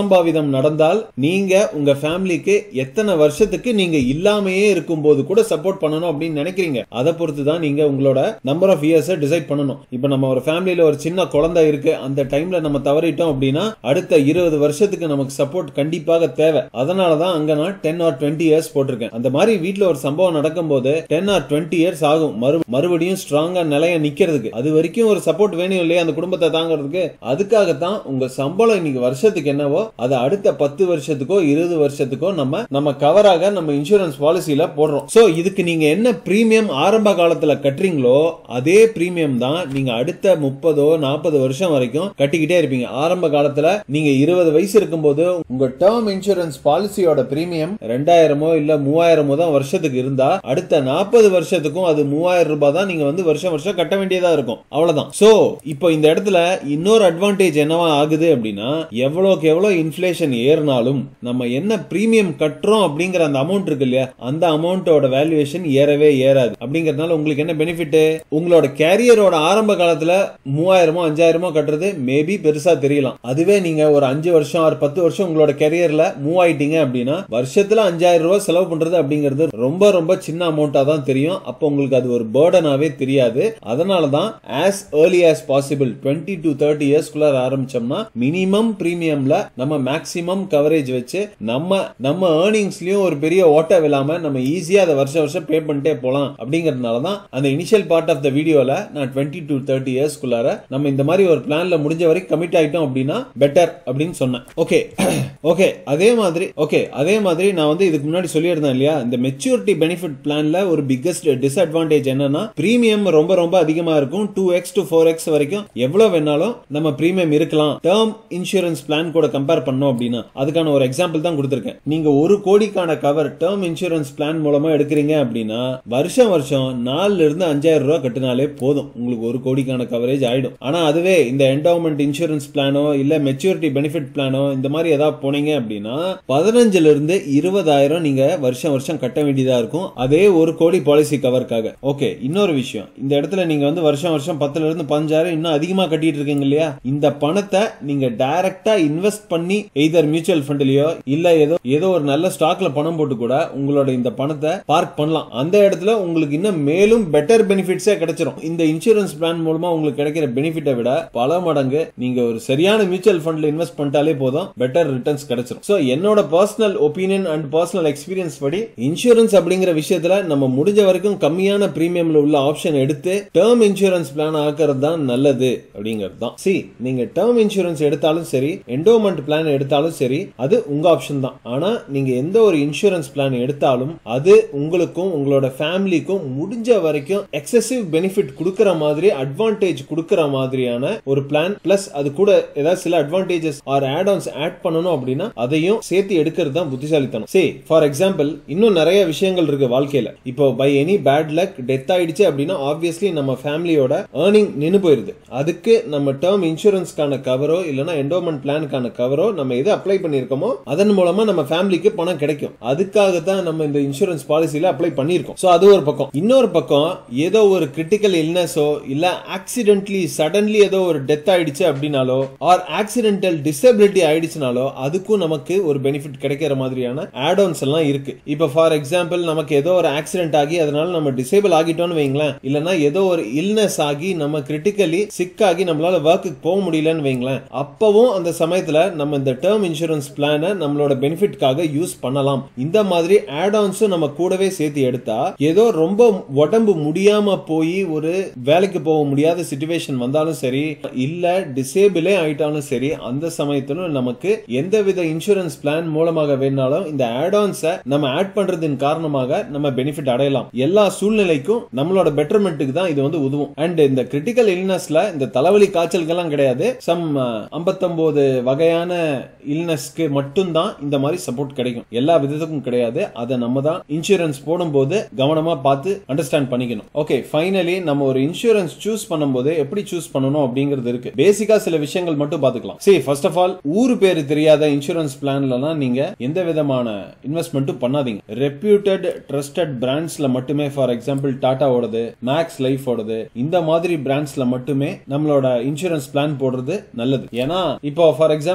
அசம்பாவிதம் நடந்தால் நீங்க உங்க ஃபேமிலிக்கு எத்தனை வருஷத்துக்கு நீங்க இல்லாமையே இருக்கும்போது கூட சப்போர்ட் பண்ணணும் அப்படின்னு நினைக்கிறீங்க அதை பொறுத்து தான் நீங்க உங்களோட நம்பர் ஆஃப் இயர்ஸ் டிசைட் பண்ணணும் இப்போ நம்ம ஒரு ஃபேமிலியில ஒரு சின்ன குழந்தை இருக்கு அந்த டைம்ல நம்ம தவறிட்டோம் அப்படின்னா அடுத்த இருபது வருஷத்துக்கு நமக்கு சப்போர்ட் கண்டிப்பாக தேவை அதனால தான் அங்க நான் டென் ஆர் டுவெண்ட்டி இயர்ஸ் போட்டிருக்கேன் அந்த மாதிரி வீட்ல ஒரு சம்பவம் நடக்கும்போது டென் ஆர் டுவெண்ட்டி இயர்ஸ் ஆகும் மறு மறுபடியும் ஸ்ட்ராங்கா நிலைய நிக்கிறதுக்கு அது வரைக்கும் ஒரு சப்போர்ட் வேணும் இல்லையா அந்த குடும்பத்தை தாங்கிறதுக்கு அதுக்காகத்தான் உங்க சம்பளம் இன்னைக்கு வருஷத்துக்கு என்னவோ அதை அடுத்த பத்து வருஷத்துக்கோ இருபது வருஷத்துக்கோ நம்ம நம்ம கவராக நம்ம இன்சூரன்ஸ் பாலிசியில போடுறோம் சோ இதுக்கு நீங்க என்ன பிரீமியம் ஆரம்ப காலத்துல கட்டுறீங்களோ அதே பிரீமியம் தான் நீங்க அடுத்த முப்பதோ நாற்பது வருஷம் வரைக்கும் கட்டிக்கிட்டே இருப்பீங்க ஆரம்ப காலத்துல நீங்க இருபது வயசு இருக்கும்போது உங்க டேர்ம் இன்சூரன்ஸ் பாலிசியோட பிரீமியம் ரெண்டாயிரமோ இல்ல மூவாயிரமோ தான் வருஷத்துக்கு இருந்தா அடுத்த நாற்பது வருஷத்துக்கும் அது மூவாயிரம் ரூபாய் தான் நீங்க வந்து வருஷம் வருஷம் கட்ட வேண்டியதா இருக்கும் அவ்வளவுதான் சோ இப்போ இந்த இடத்துல இன்னொரு அட்வான்டேஜ் என்னவா ஆகுது அப்படின்னா எவ்வளவுக்கு எவ்வளவு இன்ஃபிளேஷன் ஏறினாலும் நம்ம என்ன பிரீமியம் கட்டுறோம் அப்படிங்கிற அந்த அமௌண்ட் இருக்கு இல்லையா அந்த அமௌண்ட்டோட வேல்யூவேஷன் ஏறவே ஏறாது அப்படிங்கறதுனால உங்களுக்கு என்ன பெனிஃபிட் உங்களோட கேரியரோட ஆரம்ப காலத்துல மூவாயிரமோ அஞ்சாயிரமோ கட்டுறது மேபி பெருசா தெரியலாம் அதுவே நீங்க ஒரு அஞ்சு வருஷம் ஆறு பத்து வருஷம் உங்களோட கெரியர்ல மூவ் ஆயிட்டீங்க அப்படின்னா வருஷத்துல அஞ்சாயிரம் ரூபாய் செலவு பண்றது அப்படிங்கிறது ரொம்ப ரொம்ப சின்ன அமௌண்டா தான் தெரியும் அப்போ உங்களுக்கு அது ஒரு பேர்டனாவே தெரியாது அதனால தான் as early as possible twenty to thirty இயர்ஸ்க்குள்ள ஆரம்பிச்சோம்னா மினிமம் பிரீமியம்ல நம்ம மேக்ஸிமம் கவரேஜ் வச்சு நம்ம நம்ம ஏர்னிங்ஸ்லயும் ஒரு பெரிய ஓட்ட விழாம நம்ம ஈஸியா அதை வருஷம் வருஷம் பே பண்ணிட்டே போலாம் அப்படிங்கறதுனால தான் அந்த இனிஷியல் பார்ட் ஆஃப் த வீடியோல நான் டுவெண்ட்டி டு தேர்ட்டி இயர்ஸ்க்குள்ளார நம்ம இந்த மாதிரி ஒரு பிளான்ல முடிஞ்ச வரைக்கும் கமிட் ஆயிட்டோம் அப்படின்னா பெட்டர் அப்படின்னு சொன்னேன் ஓகே ஓகே அதே மாதிரி ஓகே அதே மாதிரி நான் வந்து இதுக்கு முன்னாடி சொல்லியிருந்தேன் இல்லையா இந்த மெச்சூரிட்டி பெனிஃபிட் பிளான்ல ஒரு பிக்கஸ்ட் டிஸ்அட்வான்டேஜ் என்னன்னா பிரீமியம் ரொம்ப ரொம்ப அதிகமா இருக்கும் two X to four X வரைக்கும் எவ்வளவு வேணாலும் நம்ம பிரீமியம் இருக்கலாம் டேர்ம் இன்சூரன்ஸ் பிளான் கூட கம்பேர் பண்ணோம் அப்படின்னா அதுக்கான ஒரு எக்ஸாம்பிள் தான் கொடுத்துருக்கேன் நீங்க ஒரு கோடிக்கான கவர் டேர்ம் இன்சூரன்ஸ் பிளான் மூலமா எடுக்கிறீங்க அப்படின்னா வருஷம் வருஷம் நாலுல இருந்து அஞ்சாயிரம் ரூபாய் கட்டினாலே போதும் உங்களுக்கு ஒரு கோடிக்கான கவரேஜ் ஆயிடும் ஆனா அதுவே இந்த என்டவுமெண்ட் இன்சூரன்ஸ் பிளானோ இல்ல மெச்சூரிட்டி பெனிஃபிட் பிளானோ இந்த மாதிரி ஏதாவது போனீங்க அப்படின்னா பதினஞ்சுல இருந்து இருபதாயிரம் நீங்க வருஷம் வருஷம் கட்ட வேண்டியதா இருக்கும் அதே ஒரு கோடி பாலிசி கவருக்காக ஓகே இன்னொரு விஷயம் இந்த இடத்துல நீங்க வந்து வருஷம் வருஷம் பத்துல இருந்து பதினஞ்சாயிரம் இன்னும் அதிகமா கட்டிட்டு இருக்கீங்க இல்லையா இந்த பணத்தை நீங்க டைரக்டா இன்வெஸ்ட் பண்ணி எய்தர் மியூச்சுவல் ஃபண்ட்லயோ இல்ல ஏதோ ஏதோ ஒரு நல்ல ஸ்டாக்ல பணம் போட்டு கூட உங்களோட இந்த பணத்தை பார்க் பண்ணலாம் அந்த இடத்துல உங்களுக்கு இன்னும் மேலும் பெட்டர் பெனிஃபிட்ஸே கிடைச்சிரும் இந்த இன்சூரன்ஸ் பிளான் மூலமா உங்களுக்கு கிடைக்கிற பெனிஃபிட்டை விட பல மடங்கு நீங்க ஒரு சரியான மியூச்சுவல் ஃபண்ட்ல இன்வெஸ்ட் பண்ணிட்டாலே போதும் பெட்டர் ரிட்டர்ன்ஸ் கிடைச்சிரும் சோ என்னோட personal opinion and personal experience படி இன்சூரன்ஸ் அப்படிங்கிற விஷயத்துல நம்ம முடிஞ்ச வரைக்கும் கம்மியான பிரீமியம்ல உள்ள ஆப்ஷன் எடுத்து டேர்ம் இன்சூரன்ஸ் பிளான் ஆக்குறது தான் நல்லது அப்படிங்கிறது தான் சி நீங்க டேர்ம் இன்சூரன்ஸ் எடுத்தாலும் சரி என்டோமெண்ட் பிளான் எடுத்தாலும் சரி அது உங்க ஆப்ஷன் தான் ஆனா நீங்க எந்த ஒரு இன்சூரன்ஸ் பிளான் எடுத்தாலும் அது உங்களுக்கும் உங்களோட ஃபேமிலிக்கும் முடிஞ்ச வரைக்கும் எக்ஸசிவ் பெனிஃபிட் கொடுக்கற மாதிரி அட்வான்டேஜ் கொடுக்கற மாதிரியான ஒரு பிளான் பிளஸ் அது கூட ஏதாவது சில advantages or add ons add பண்ணணும் அப்படின்னா அதையும் சேர்த்து எடுக்கிறது தான் புத்திசாலித்தனம் சே ஃபார் எக்ஸாம்பிள் இன்னும் நிறைய விஷயங்கள் இருக்கு வாழ்க்கையில இப்போ by any bad luck death ஆயிடுச்சு அப்படின்னா ஆப்வியஸ்லி நம்ம ஃபேமிலியோட ஏர்னிங் நின்னு போயிருது அதுக்கு நம்ம டேர்ம் இன்சூரன்ஸ்க்கான கவரோ இல்லனா என்டோமெண்ட் பிளானுக்கான கவரோ நம்ம எது அப்ளை பண்ணிருக்கோமோ அதன் மூலமா நம்ம ஃபேமிலிக்கு பணம் கிடைக்கும் அதுக்காக தான் நம்ம இந்த இன்சூரன்ஸ் பாலிசியில அப்ளை பண்ணிருக்கோம் சோ அது ஒரு பக்கம் இன்னொரு பக்கம் ஏதோ ஒரு கிரிட்டிக்கல் இல்னஸோ இல்ல ஆக்சிடென்ட்லி சடன்லி ஏதோ ஒரு டெத் ஆயிடுச்சு அப்படின்னாலோ ஆர் ஆக்சிடென்டல் டிசபிலிட்டி ஆயிடுச்சுனாலோ அதுக்கும் நமக்கு ஒரு பெனிஃபிட் கிடைக்கிற மாதிரியான ஆட் ஆன்ஸ் எல்லாம் இருக்கு இப்ப ஃபார் எக்ஸாம்பிள் நமக்கு ஏதோ ஒரு ஆக்சிடென்ட் ஆகி அதனால நம்ம டிசேபிள் ஆகிட்டோம்னு வைங்களேன் இல்லனா ஏதோ ஒரு இல்னஸ் ஆகி நம்ம கிரிட்டிக்கலி சிக் ஆகி நம்மளால ஒர்க்குக்கு போக முடியலன்னு வைங்களேன் அப்பவும் அந்த சமயத்துல நம்ம இந்த டேர்ம் இன்சூரன்ஸ் பிளானை நம்மளோட பெனிஃபிட்காக யூஸ் பண்ணலாம் இந்த மாதிரி ஆட் ஆன்ஸும் நம்ம கூடவே சேர்த்து எடுத்தா ஏதோ ரொம்ப உடம்பு முடியாம போய் ஒரு வேலைக்கு போக முடியாத சுச்சுவேஷன் வந்தாலும் சரி இல்ல டிசேபிளே ஆயிட்டாலும் சரி அந்த சமயத்திலும் நமக்கு எந்தவித இன்சூரன்ஸ் பிளான் மூலமாக வேணாலும் இந்த ஆட் ஆன்ஸை நம்ம ஆட் பண்றதின் காரணமாக நம்ம பெனிஃபிட் அடையலாம் எல்லா சூழ்நிலைக்கும் நம்மளோட பெட்டர்மெண்ட்டுக்கு தான் இது வந்து உதவும் அண்ட் இந்த கிரிட்டிக்கல் இல்னஸ்ல இந்த தலைவலி காய்ச்சல்கள்லாம் கிடையாது சம் ஐம்பத்தொன்பது வகையான இல்னஸ்க்கு மட்டும்தான் இந்த மாதிரி சப்போர்ட் கிடைக்கும் எல்லா விதத்துக்கும் கிடையாது அதை நம்ம தான் இன்சூரன்ஸ் போடும்போது கவனமா பார்த்து அண்டர்ஸ்டாண்ட் பண்ணிக்கணும் ஓகே ஃபைனலி நம்ம ஒரு இன்சூரன்ஸ் சூஸ் பண்ணும்போது எப்படி சூஸ் பண்ணணும் அப்படிங்கிறது இருக்கு பேசிக்கா சில விஷயங்கள் மட்டும் பாத்துக்கலாம் சரி ஃபர்ஸ்ட் ஆஃப் ஆல் ஊரு பேரு தெரியாத இன்சூரன்ஸ் பிளான்லாம் நீங்க எந்த விதமான இன்வெஸ்ட்மெண்ட்டும் பண்ணாதீங்க ரெப்யூட்டட் ட்ரஸ்டட் பிராண்ட்ஸ்ல மட்டுமே ஃபார் எக்ஸாம்பிள் டாட்டாவோடது மேக்ஸ் லைஃபோடது இந்த மாதிரி பிராண்ட்ஸ்ல மட்டுமே நம்மளோட இன்சூரன்ஸ் பிளான் போடுறது நல்லது ஏன்னா இப்போ ஃபார் எக்ஸாம்பிள் இந்த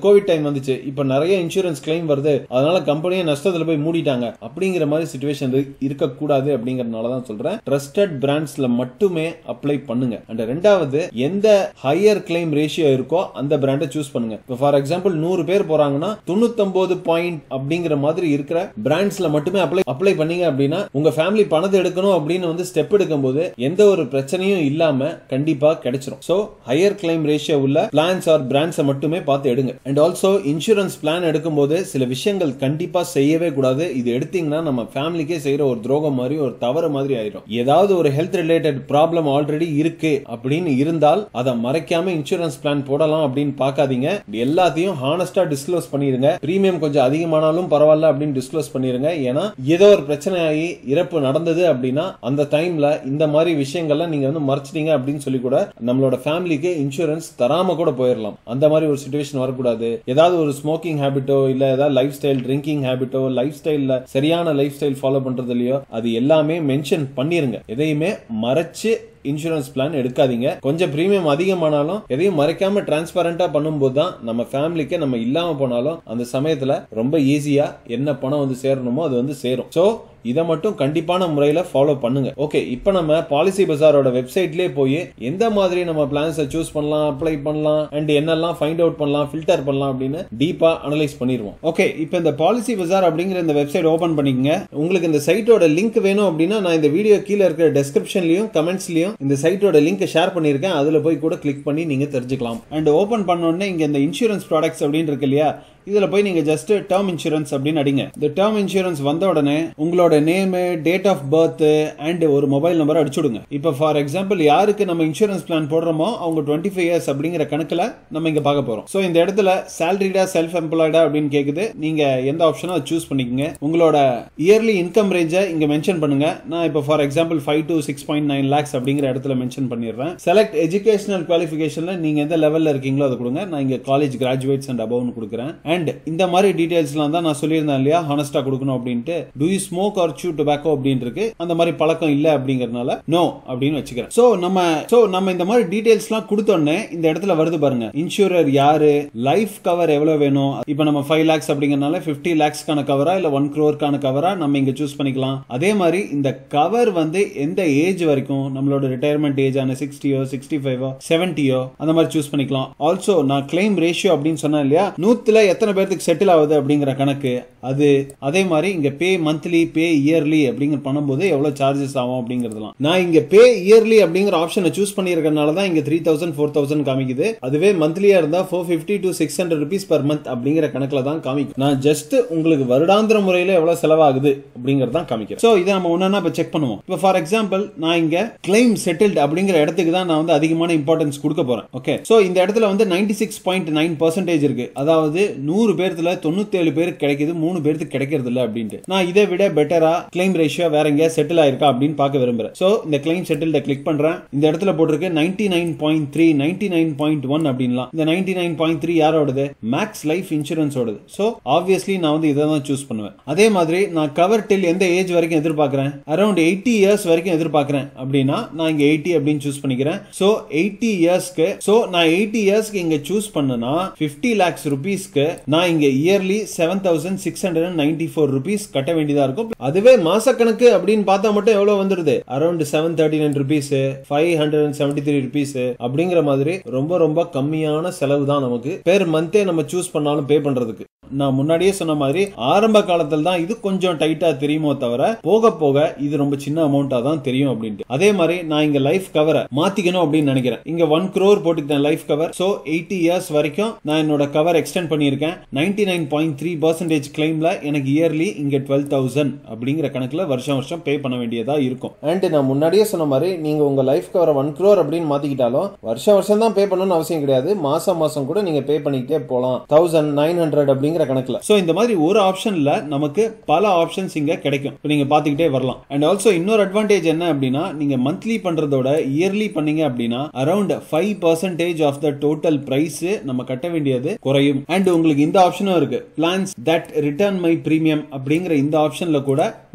கோவிட் டைம் வந்துச்சு இப்ப நிறைய இன்சூரன்ஸ் கிளைம் வருது அதனால கம்பெனியே நஷ்டத்துல போய் மூடிட்டாங்க அப்படிங்கிற மாதிரி சுச்சுவேஷன் இருக்கக்கூடாது அப்படிங்கறதுனால தான் சொல்றேன் ட்ரஸ்டட் பிராண்ட்ஸ்ல மட்டுமே அப்ளை பண்ணுங்க அண்ட் ரெண்டாவது எந்த ஹையர் கிளைம் ரேஷியோ இருக்கோ அந்த பிராண்டை சூஸ் பண்ணுங்க இப்போ ஃபார் எக்ஸாம்பிள் நூறு பேர் போறாங்கன்னா தொண்ணூத்தொன்பது பாயிண்ட் அப்படிங்கிற மாதிரி இருக்கிற பிராண்ட்ஸ்ல மட்டுமே அப்ளை அப்ளை பண்ணீங்க அப்படின்னா உங்க ஃபேமிலி பணத்தை எடுக்கணும் அப்படின்னு வந்து ஸ்டெப் எடுக்கும்போது எந்த ஒரு பிரச்சனையும் இல்லாம கண்டிப்பா கிடைச்சிரும் சோ ஹையர் கிளைம் ரேஷியோ உள்ள பிளான்ஸ் ஆர் பிராண்ட்ஸை மட்டுமே பார்த்து எடுங்க அண்ட் ஆல்சோ இன்சூரன்ஸ் பிளான் எடுக்கும்போது சில விஷயங்கள் கண்டிப்பா செய்யவே கூடாது இது எடுத்தீங்கன்னா நம்ம ஃபேமிலிக்கே செய்யற ஒரு துரோகம் மாதிரி ஒரு தவறு மாதிரி ஆயிரும் ஏதாவது ஒரு ஹெல்த் ரிலேட்டட் ப்ராப்ளம் ஆல்ரெடி இருக்கு அப்படின்னு இருந்தால் அதை மறைக்காம இன்சூரன்ஸ் பிளான் போடலாம் அப்படின்னு பார்க்காதீங்க எல்லாத்தையும் ஹானஸ்டா டிஸ்க்ளோஸ் பண்ணிருங்க பிரீமியம் கொஞ்சம் அதிகமானாலும் பரவாயில்ல அப்படின்னு டிஸ்க்ளோஸ் பண்ணிருங்க ஏன்னா ஏதோ ஒரு பிரச்சனை ஆகி இறப்பு நடந்தது அப்படின்னா அந்த டைம்ல இந்த மாதிரி விஷயங்கள்லாம் நீங்க வந்து மறைச்சிட்டீங்க அப்படின்னு சொல்லி கூட நம்மளோட ஃபேமிலிக்கு இன்சூரன்ஸ் தராம கூட போயிடலாம் அந்த மாதிரி ஒரு சுச்சுவேஷன் வரக்கூடாது ஏதாவது ஒரு ஸ்மோக்கிங் ஹேபிட்டோ இல்ல ஏதாவது லைஃப் ஸ்டைல் ட்ரிங்கிங் ஹேபிட்டோ லைஃப் ஸ்டைல்ல சரியான லைஃப் ஸ்டைல் ஃபாலோ பண்றது இல்லையோ அது எல்லாமே மென்ஷன் பண்ணிருங்க எதையுமே மறைச்சு இன்சூரன்ஸ் பிளான் எடுக்காதீங்க கொஞ்சம் பிரீமியம் அதிகமானாலும் எதையும் மறைக்காம டிரான்ஸ்பரண்டா பண்ணும்போது தான் நம்ம ஃபேமிலிக்கு நம்ம இல்லாம போனாலும் அந்த சமயத்துல ரொம்ப ஈஸியா என்ன பணம் வந்து சேரணுமோ அது வந்து சேரும் சோ இதை மட்டும் கண்டிப்பான முறையில ஃபாலோ பண்ணுங்க ஓகே இப்போ நம்ம பாலிசி பஜாரோட வெப்சைட்லயே போய் எந்த மாதிரி நம்ம பிளான்ஸை சூஸ் பண்ணலாம் அப்ளை பண்ணலாம் அண்ட் என்னெல்லாம் ஃபைண்ட் அவுட் பண்ணலாம் ஃபில்டர் பண்ணலாம் அப்படின்னு டீப்பா அனலைஸ் பண்ணிடுவோம் ஓகே இப்போ இந்த பாலிசி பஜார் அப்படிங்கிற இந்த வெப்சைட் ஓபன் பண்ணிக்கங்க உங்களுக்கு இந்த சைட்டோட லிங்க் வேணும் அப்படின்னா நான் இந்த வீடியோ கீழே இருக்கிற டெஸ்கிரிப்ஷன்லயும் கமெண்ட்ஸ்லயும் இந்த சைட்டோட லிங்க் ஷேர் பண்ணியிருக்கேன் அதுல போய் கூட கிளிக் பண்ணி நீங்க தெரிஞ்சுக்கலாம் அண்ட் ஓபன் பண்ண உடனே இங்க இந்த இன்சூரன்ஸ் ப்ராடக்ட்ஸ் அப்படின்னு இருக்கு இல்லையா இதுல போய் நீங்க ஜஸ்ட் டேர்ம் இன்சூரன்ஸ் அப்படின்னு அடிங்க இந்த டேர்ம் இன்சூரன்ஸ் வந்த உடனே உங்களோட name date of birth and ஒரு மொபைல் நம்பர் அடிச்சுடுங்க இப்போ ஃபார் எக்ஸாம்பிள் யாருக்கு நம்ம இன்சூரன்ஸ் பிளான் போடுறோமோ அவங்க டுவெண்ட்டி ஃபைவ் இயர்ஸ் அப்படிங்கிற கணக்குல நம்ம இங்க பார்க்க போறோம் ஸோ இந்த இடத்துல சேலரிடா செல்ஃப் எம்ப்ளாய்டா அப்படின்னு கேக்குது நீங்க எந்த ஆப்ஷனோ அதை சூஸ் பண்ணிக்கங்க உங்களோட இயர்லி இன்கம் ரேஞ்சை இங்க மென்ஷன் பண்ணுங்க நான் இப்போ for example five to six point nine lakhs அப்படிங்கிற இடத்துல மென்ஷன் பண்ணிடுறேன் செலக்ட் எஜுகேஷனல் குவாலிஃபிகேஷன்ல நீங்க எந்த லெவல்ல இருக்கீங்களோ அதை கொடுங்க நான் இங்க காலேஜ் கிராஜுவேட்ஸ் அண்ட் அபவ்னு கொடுக்குறேன் அண்ட் இந்த மாதிரி டீடைல்ஸ்லாம் தான் நான் சொல்லியிருந்தேன் இல்லையா ஹானஸ்டா கொடுக்கணும் அப்படின்ட்டு do you smoke or chew tobacco அப்படின்னு இருக்கு அந்த மாதிரி பழக்கம் இல்ல அப்படிங்கறதுனால நோ அப்படின்னு வச்சுக்கிறேன் சோ நம்ம சோ நம்ம இந்த மாதிரி டீடைல்ஸ்லாம் கொடுத்தோடனே இந்த இடத்துல வருது பாருங்க இன்சூரர் யாரு லைஃப் கவர் எவ்வளவு வேணும் இப்போ நம்ம ஃபைவ் லேக்ஸ் அப்படிங்கறதுனால பிப்டி லேக்ஸ்க்கான கவரா இல்ல ஒன் க்ரோருக்கான கவரா நம்ம இங்க சூஸ் பண்ணிக்கலாம் அதே மாதிரி இந்த கவர் வந்து எந்த ஏஜ் வரைக்கும் நம்மளோட ரிட்டையர்மெண்ட் ஏஜ் ஆன சிக்ஸ்டியோ சிக்ஸ்டி ஃபைவோ செவன்டியோ அந்த மாதிரி சூஸ் பண்ணிக்கலாம் ஆல்சோ நான் கிளைம் ரேஷியோ அப்படின்னு சொன்னேன் இல்லையா நூத்துல எத்தனை பேர்த்துக்கு செட்டில் ஆகுது அப்படிங்கிற கணக்கு அது அதே மாதிரி இங்க பே மந்த்லி பே இயர்லி அப்படிங்கிற பண்ணும்போது எவ்வளவு சார்ஜஸ் ஆகும் அப்படிங்கறதுலாம் நான் இங்க பே இயர்லி அப்படிங்கிற ஆப்ஷனை சூஸ் பண்ணிருக்கனால தான் இங்க த்ரீ தௌசண்ட் ஃபோர் தௌசண்ட் காமிக்குது அதுவே மந்த்லியா இருந்தா four fifty to six hundred rupees per month அப்படிங்கிற கணக்குல தான் காமிக்கும் நான் ஜஸ்ட் உங்களுக்கு வருடாந்திர முறையில எவ்வளவு செலவாகுது அப்படிங்கறது தான் காமிக்கிறேன் சோ இதை நம்ம ஒன்னா இப்ப செக் பண்ணுவோம் இப்போ ஃபார் எக்ஸாம்பிள் நான் இங்க கிளைம் செட்டில்ட் அப்படிங்கிற இடத்துக்கு தான் நான் வந்து அதிகமான இம்பார்ட்டன்ஸ் கொடுக்க போறேன் ஓகே சோ இந்த இடத்துல வந்து ninety six point nine percentage இருக்கு அதாவது நூறு பேர்த்துல தொண்ணூத்தேழு பேருக்கு கிடைக்குது மூணு பேருக்கு கிடைக்கிறது இல்ல அப்படின்ட்டு நான் இதை விட பெட்டரா கிளைம் ரேஷியோ வேற எங்கேயா செட்டில் ஆயிருக்கா அப்படின்னு பார்க்க விரும்புறேன் சோ இந்த கிளைம் செட்டில்ட கிளிக் பண்றேன் இந்த இடத்துல போட்டிருக்கு ninety nine point three ninety nine point one அப்படின்லாம் இந்த நைன்டி நைன் பாயிண்ட் த்ரீ யாரோடது மேக்ஸ் லைஃப் இன்சூரன்ஸ் ஓடுது சோ ஆப்வியஸ்லி நான் வந்து இதை தான் சூஸ் பண்ணுவேன் அதே மாதிரி நான் கவர் டில் எந்த ஏஜ் வரைக்கும் எதிர்பார்க்கிறேன் அரௌண்ட் எயிட்டி இயர்ஸ் வரைக்கும் எதிர்பார்க்கிறேன் அப்படின்னா நான் இங்க எயிட்டி அப்படின்னு சூஸ் பண்ணிக்கிறேன் சோ எயிட்டி இயர்ஸ்க்கு சோ நான் எயிட்டி இயர்ஸ்க்கு இங்க சூஸ் பண்ணனா பிப்டி லேக்ஸ் ருபீஸ்க்கு நான் இங்க yearly seven thousand six hundred ninety four rupees கட்ட வேண்டியதா இருக்கும் அதுவே மாசக்கணக்கு அப்படின்னு பார்த்தா மட்டும் எவ்வளவு வந்துருது around seven thirty nine rupees five hundred and seventy three rupees அப்படிங்கிற மாதிரி ரொம்ப ரொம்ப கம்மியான செலவு தான் நமக்கு பேர் மந்தே நம்ம சூஸ் பண்ணாலும் பே பண்றதுக்கு நான் முன்னாடியே சொன்ன மாதிரி ஆரம்ப காலத்துல தான் இது கொஞ்சம் டைட்டா தெரியுமோ தவிர போக போக இது ரொம்ப சின்ன அமௌண்டா தான் தெரியும் அப்படின்ட்டு அதே மாதிரி நான் இங்க லைஃப் கவரை மாத்திக்கணும் அப்படின்னு நினைக்கிறேன் இங்க ஒன் crore போட்டுக்கிட்டேன் life cover so eighty years வரைக்கும் நான் என்னோட கவர் எக்ஸ்டெண்ட் பண்ணியிருக்கேன் ninety nine point three percentage கிளைம்ல எனக்கு இயர்லி இங்க டுவெல் தௌசண்ட் அப்படிங்கிற கணக்குல வருஷம் வருஷம் பே பண்ண வேண்டியதா இருக்கும் அண்ட் நான் முன்னாடியே சொன்ன மாதிரி நீங்க உங்க லைஃப் கவரை ஒன் crore அப்படின்னு மாத்திக்கிட்டாலும் வருஷம் வருஷம் தான் பே பண்ணணும்னு அவசியம் கிடையாது மாசம் மாசம் கூட நீங்க பே பண்ணிக்கிட்டே போலாம் தௌசண்ட் நைன் ஹண்ட்ரட் அப்படிங்கிற கணக்குல சோ இந்த மாதிரி ஒரு ஆப்ஷன்ல நமக்கு பல ஆப்ஷன்ஸ் இங்க கிடைக்கும் இப்ப நீங்க பாத்துக்கிட்டே வரலாம் அண்ட் ஆல்சோ இன்னொரு அட்வான்டேஜ் என்ன அப்படின்னா நீங்க மந்த்லி பண்றதோட இயர்லி பண்ணீங்க அப்படின்னா around five percentage of the total price நம்ம கட்ட வேண்டியது குறையும் அண்ட் உங்களுக்கு இந்த ஆப்ஷனும் இருக்கு plans that return my premium அப்படிங்கிற இந்த ஆப்ஷன்ல கூட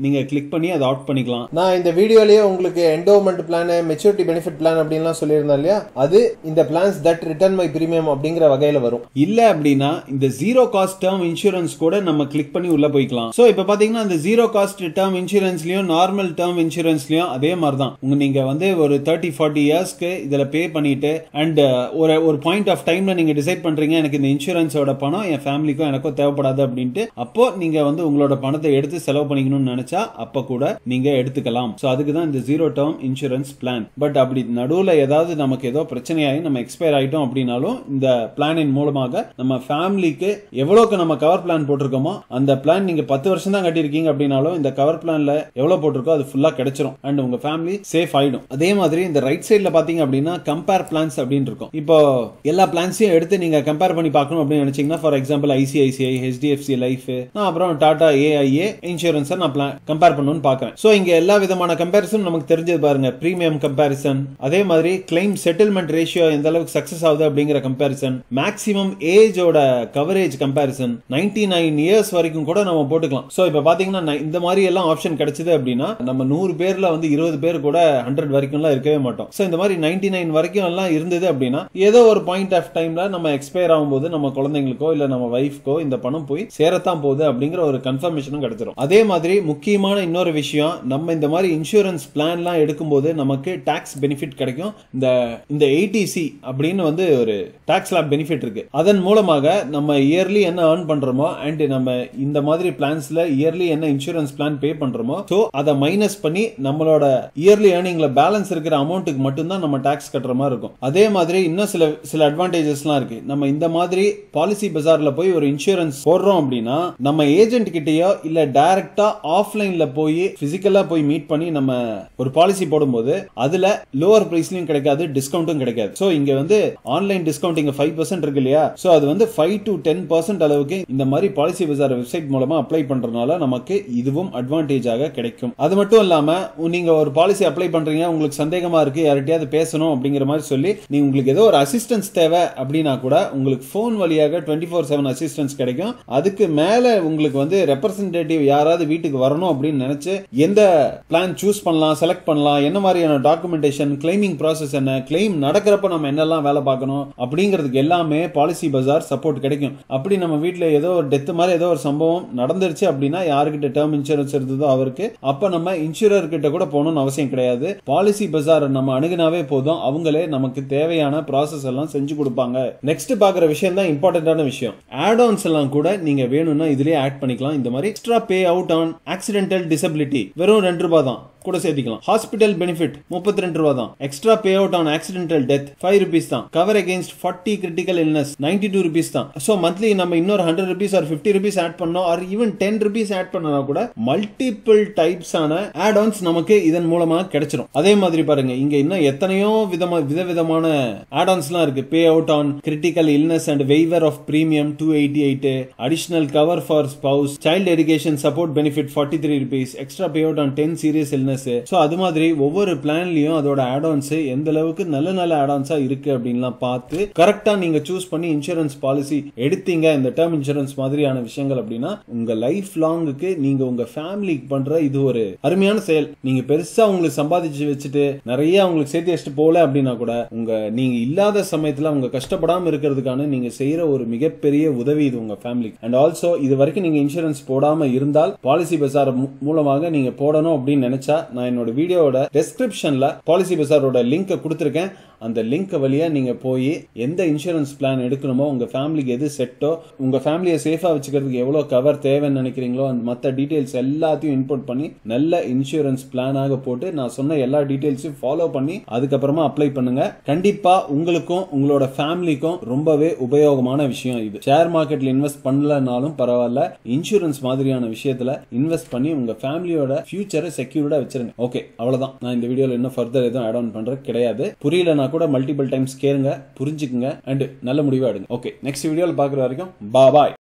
நீங்க கிளிக் பண்ணி அதை ஆட் பண்ணிக்கலாம் நான் இந்த வீடியோலயே உங்களுக்கு endowment plan maturity benefit plan அப்படின்லாம் சொல்லியிருந்தேன் இல்லையா அது இந்த plans that return my premium அப்படிங்கிற வகையில வரும் இல்ல அப்படின்னா இந்த ஜீரோ காஸ்ட் டேர்ம் இன்சூரன்ஸ் கூட நம்ம கிளிக் பண்ணி உள்ள போய்க்கலாம் சோ இப்ப பாத்தீங்கன்னா இந்த ஜீரோ காஸ்ட் டேர்ம் இன்சூரன்ஸ்லயும் நார்மல் டேர்ம் இன்சூரன்ஸ்லயும் அதே மாதிரி தான் உங்க நீங்க வந்து ஒரு தேர்ட்டி ஃபார்ட்டி இயர்ஸ்க்கு இதுல பே பண்ணிட்டு அண்ட் ஒரு ஒரு பாயிண்ட் ஆஃப் டைம்ல நீங்க டிசைட் பண்றீங்க எனக்கு இந்த இன்சூரன்ஸோட பணம் என் ஃபேமிலிக்கும் எனக்கும் தேவைப்படாது அப்படின்ட்டு அப்போ நீங்க வந்து உங்களோட பணத்தை எடுத்து செலவு பண்ணிக்கணும்னு நினைச்சா அப்ப கூட நீங்க எடுத்துக்கலாம் சோ அதுக்கு தான் இந்த zero term insurance plan but அப்படி நடுவுல ஏதாவது நமக்கு ஏதோ பிரச்சனையாகி நம்ம எக்ஸ்பயர் ஆயிட்டோம் அப்படின்னாலும் இந்த பிளானின் மூலமாக நம்ம ஃபேமிலிக்கு எவ்வளவுக்கு நம்ம கவர் பிளான் போட்டிருக்கோமோ அந்த பிளான் நீங்க பத்து வருஷம் தான் கட்டியிருக்கீங்க அப்படின்னாலும் இந்த கவர் பிளான்ல எவ்வளவு போட்டிருக்கோ அது ஃபுல்லா கிடைச்சிரும் அண்ட் உங்க ஃபேமிலி சேஃப் ஆயிடும் அதே மாதிரி இந்த ரைட் சைடுல பாத்தீங்க அப்படின்னா கம்பேர் பிளான்ஸ் அப்படின்னு இருக்கும் இப்போ எல்லா பிளான்ஸையும் எடுத்து நீங்க கம்பேர் பண்ணி பார்க்கணும் அப்படின்னு நினைச்சீங்கன்னா for example ICICI HDFC life நான் அப்புறம் டாடா ஏஐஏ இன்சூரன்ஸை நான் பிளான் கம்பேர் பண்ணணும்னு பார்க்கறேன் ஸோ இங்க எல்லா விதமான கம்பேரிசன் நமக்கு தெரிஞ்சது பாருங்க பிரீமியம் கம்பேரிசன் அதே மாதிரி கிளைம் செட்டில்மெண்ட் ரேஷியோ எந்த அளவுக்கு சக்சஸ் ஆகுது அப்படிங்கிற கம்பேரிசன் மேக்ஸிமம் ஏஜோட coverage comparison ninety nine years வரைக்கும் கூட நம்ம போட்டுக்கலாம் ஸோ இப்போ பாத்தீங்கன்னா ந- இந்த மாதிரி எல்லாம் ஆப்ஷன் கிடைச்சது அப்படின்னா நம்ம நூறு பேர்ல வந்து இருபது பேர் கூட ஹண்ட்ரட் வரைக்கும்லாம் இருக்கவே மாட்டோம் ஸோ இந்த மாதிரி நைன்டி நைன் வரைக்கும் எல்லாம் இருந்தது அப்படின்னா ஏதோ ஒரு பாயிண்ட் ஆஃப் டைம்ல நம்ம எக்ஸ்பயர் ஆகும்போது நம்ம குழந்தைங்களுக்கோ இல்ல நம்ம வைஃப்க்கோ இந்த பணம் போய் சேரத்தான் போகுது அப்படிங்கிற ஒரு கன்ஃபர்மேஷனும் கிடைச்சிரும் அதே மாதிரி முக்கியமான இன்னொரு விஷயம் நம்ம இந்த மாதிரி இன்சூரன்ஸ் பிளான்லாம் எடுக்கும்போது நமக்கு டாக்ஸ் பெனிஃபிட் கிடைக்கும் இந்த இந்த ஏடிசி அப்படின்னு வந்து ஒரு டாக்ஸ் லேப் பெனிஃபிட் இருக்கு அதன் மூலமாக நம்ம இயர்லி என்ன ஏர்ன் பண்றோமோ அண்ட் நம்ம இந்த மாதிரி பிளான்ஸ்ல இயர்லி என்ன இன்சூரன்ஸ் பிளான் பே பண்றோமோ சோ அதை மைனஸ் பண்ணி நம்மளோட இயர்லி ஏர்னிங்ல பேலன்ஸ் இருக்கிற அமௌண்ட்டுக்கு மட்டும்தான் நம்ம டாக்ஸ் கட்டுற மாதிரி இருக்கும் அதே மாதிரி இன்னும் சில சில அட்வான்டேஜஸ்லாம் இருக்கு நம்ம இந்த மாதிரி பாலிசி பஜார்ல போய் ஒரு இன்சூரன்ஸ் போடுறோம் அப்படின்னா நம்ம ஏஜென்ட் கிட்டயோ இல்ல டைரக்டா ஆஃப்லைன்ல போய் பிசிக்கலா போய் மீட் பண்ணி நம்ம ஒரு பாலிசி போடும்போது அதுல லோவர் பிரைஸ்லயும் கிடைக்காது டிஸ்கவுண்ட்டும் கிடைக்காது சோ இங்க வந்து ஆன்லைன் டிஸ்கவுண்ட் இங்க ஃபைவ் பர்சன்ட் இருக்கு இல்லையா சோ அது வந்து ஃபைவ் டு டென் பர்சன்ட் அளவுக்கு இந்த மாதிரி பாலிசி பஜார் வெப்சைட் மூலமா அப்ளை பண்றதுனால நமக்கு இதுவும் அட்வான்டேஜாக கிடைக்கும் அது மட்டும் இல்லாம நீங்க ஒரு பாலிசி அப்ளை பண்றீங்க உங்களுக்கு சந்தேகமா இருக்கு யார்கிட்டயாவது பேசணும் அப்படிங்கிற மாதிரி சொல்லி நீங்க உங்களுக்கு ஏதோ ஒரு அசிஸ்டன்ஸ் தேவை அப்படின்னா கூட உங்களுக்கு ஃபோன் வழியாக டுவெண்ட்டி ஃபோர் செவன் அசிஸ்டன்ஸ் கிடைக்கும் அதுக்கு மேல உங்களுக்கு வந்து ரெப்ரசன்டேட்டிவ் யாராவது வீட்டுக்கு வரணும் அப்படின்னு நினைச்சு எந்த பிளான் சூஸ் பண்ணலாம் செலக்ட் பண்ணலாம் என்ன மாதிரியான டாக்குமெண்டேஷன் கிளைமிங் ப்ராசஸ் என்ன கிளைம் நடக்கிறப்ப நம்ம என்னெல்லாம் வேலை பார்க்கணும் அப்படிங்கிறதுக்கு எல்லாமே பாலிசி பஜார் சப்போர்ட் கிடைக்கும் அப்படி நம்ம வீட்ல ஏதோ ஒரு டெத் மாதிரி ஏதோ ஒரு சம்பவம் நடந்துருச்சு அப்படின்னா யாருக்கிட்ட டேர்ம் இன்சூரன்ஸ் இருந்ததோ அவருக்கு அப்ப நம்ம இன்சூரர் கிட்ட கூட போகணும்னு அவசியம் கிடையாது பாலிசி பஜார் நம்ம அணுகுனாவே போதும் அவங்களே நமக்கு தேவையான ப்ராசஸ் எல்லாம் செஞ்சு கொடுப்பாங்க நெக்ஸ்ட் பாக்குற விஷயம் தான் இம்பார்ட்டன்டான விஷயம் ஆட் ஆன்ஸ் எல்லாம் கூட நீங்க வேணும்னா இதுலயே ஆட் பண்ணிக்கலாம் இந்த மாதிரி extra payout on accidental disability வெறும் ரெண்டு ரூபாய் தான் கூட சேர்த்திக்கலாம் ஹாஸ்பிட்டல் பெனிஃபிட் முப்பத்தி ரெண்டு ரூபா தான் extra payout on accidental death five rupees தான் cover against forty critical illness ninety two rupees தான் ஸோ மந்த்லி நம்ம இன்னொரு hundred rupees or fifty rupees add பண்ணோம் or even ten rupees add பண்ணனா கூட மல்டிபிள் டைப்ஸ் ஆன add ons நமக்கு இதன் மூலமா கிடைச்சிரும் அதே மாதிரி பாருங்க இங்க இன்னும் எத்தனையோ விதமா விதவிதமான ஆட் ஆன்ஸ்லாம் இருக்கு payout on critical illness and waiver of premium two eighty eight additional cover for spouse child education support benefit forty three rupees extra payout on ten serious illness so அது மாதிரி ஒவ்வொரு பிளான்லயும் அதோட add-ons எந்த அளவுக்கு நல்ல நல்ல ஆடான்ஸா இருக்கு அப்படின்லாம் பார்த்து கரெக்டா நீங்க சூஸ் பண்ணி இன்சூரன்ஸ் பாலிசி எடுத்தீங்க இந்த டேர்ம் இன்சூரன்ஸ் மாதிரியான விஷயங்கள் அப்படின்னா உங்க லைஃப் லாங்குக்கு நீங்க உங்க ஃபேமிலிக்கு பண்ற இது ஒரு அருமையான செயல் நீங்க பெருசா உங்களுக்கு சம்பாதிச்சு வச்சுட்டு நிறைய உங்களுக்கு சேர்த்து வச்சுட்டு போல அப்படின்னா கூட உங்க நீங்க இல்லாத சமயத்துல அவங்க கஷ்டப்படாம இருக்கிறதுக்கான நீங்க செய்யற ஒரு மிகப்பெரிய உதவி இது உங்க ஃபேமிலி அண்ட் ஆல்சோ இது வரைக்கும் நீங்க இன்சூரன்ஸ் போடாம இருந்தால் பாலிசி பசார் மூலமாக நீங்க போடணும் அப்படின்னு நினைச்சா நான் என்னோட வீடியோவோட டெஸ்கிரிப்ஷன்ல பாலிசி பசாரோட லிங்கை கொடுத்துருக்கேன் அந்த லிங்க் வழியா நீங்க போய் எந்த இன்சூரன்ஸ் பிளான் எடுக்கணுமோ உங்க ஃபேமிலிக்கு எது செட்டோ உங்க ஃபேமிலியை சேஃபா வச்சுக்கிறதுக்கு எவ்வளவு கவர் தேவைன்னு நினைக்கிறீங்களோ அந்த மற்ற டீடைல்ஸ் எல்லாத்தையும் இன்புட் பண்ணி நல்ல இன்சூரன்ஸ் பிளானாக போட்டு நான் சொன்ன எல்லா டீடைல்ஸையும் ஃபாலோ பண்ணி அதுக்கப்புறமா அப்ளை பண்ணுங்க கண்டிப்பா உங்களுக்கும் உங்களோட ஃபேமிலிக்கும் ரொம்பவே உபயோகமான விஷயம் இது ஷேர் மார்க்கெட்ல இன்வெஸ்ட் பண்ணலனாலும் பரவாயில்ல இன்சூரன்ஸ் மாதிரியான விஷயத்துல இன்வெஸ்ட் பண்ணி உங்க ஃபேமிலியோட ஃபியூச்சரை செக்யூர்டா வச்சிருங்க ஓகே அவ்வளவுதான் நான் இந்த வீடியோல இன்னும் ஃபர்தர் எதுவும் ஆட் ஆன் பண்றது கிடையாது புரியலனா கூட மல்டிபிள் டைம்ஸ் கேளுங்க புரிஞ்சுக்குங்க அண்ட் நல்ல முடிவா எடுங்க ஓகே நெக்ஸ்ட் வீடியோல பாக்குற வரைக்கும் பா பாய்